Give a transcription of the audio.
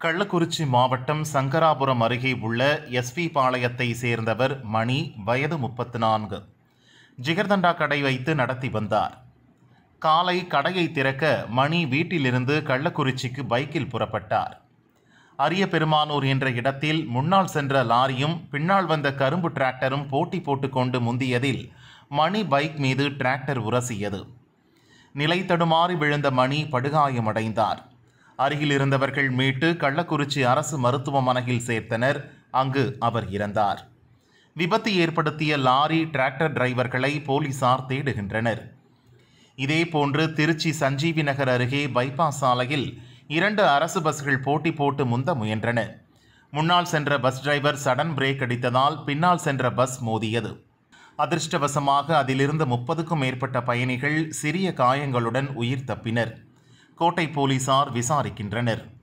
கள்ளக்குறிச்சி மாவட்டம் சங்கராபுரம் அருகே உள்ள எஸ்பி பாளையத்தை சேர்ந்தவர் மணி வயது முப்பத்து நான்கு ஜிகர்தண்டா கடை வைத்து நடத்தி வந்தார் காலை கடையை திறக்க மணி வீட்டிலிருந்து கள்ளக்குறிச்சிக்கு பைக்கில் புறப்பட்டார் அரிய பெருமானூர் என்ற இடத்தில் முன்னால் சென்ற லாரியும் பின்னால் வந்த கரும்பு டிராக்டரும் போட்டி போட்டுக்கொண்டு முந்தியதில் மணி பைக் மீது டிராக்டர் உரசியது நிலை தடுமாறி விழுந்த மணி படுகாயமடைந்தார் அருகில் இருந்தவர்கள் மீட்டு கள்ளக்குறிச்சி அரசு மருத்துவமனையில் சேர்த்தனர் அங்கு அவர் இறந்தார் விபத்து ஏற்படுத்திய லாரி டிராக்டர் டிரைவர்களை போலீசார் தேடுகின்றனர் இதேபோன்று திருச்சி சஞ்சீவி நகர் அருகே பைபாஸ் சாலையில் இரண்டு அரசு பஸ்கள் போட்டி போட்டு முந்த முயன்றன முன்னால் சென்ற பஸ் டிரைவர் சடன் பிரேக் அடித்ததால் பின்னால் சென்ற பஸ் மோதியது அதிர்ஷ்டவசமாக அதிலிருந்த முப்பதுக்கும் மேற்பட்ட பயணிகள் சிறிய காயங்களுடன் உயிர் தப்பினர் கோட்டை போலீசார் விசாரிக்கின்றனர்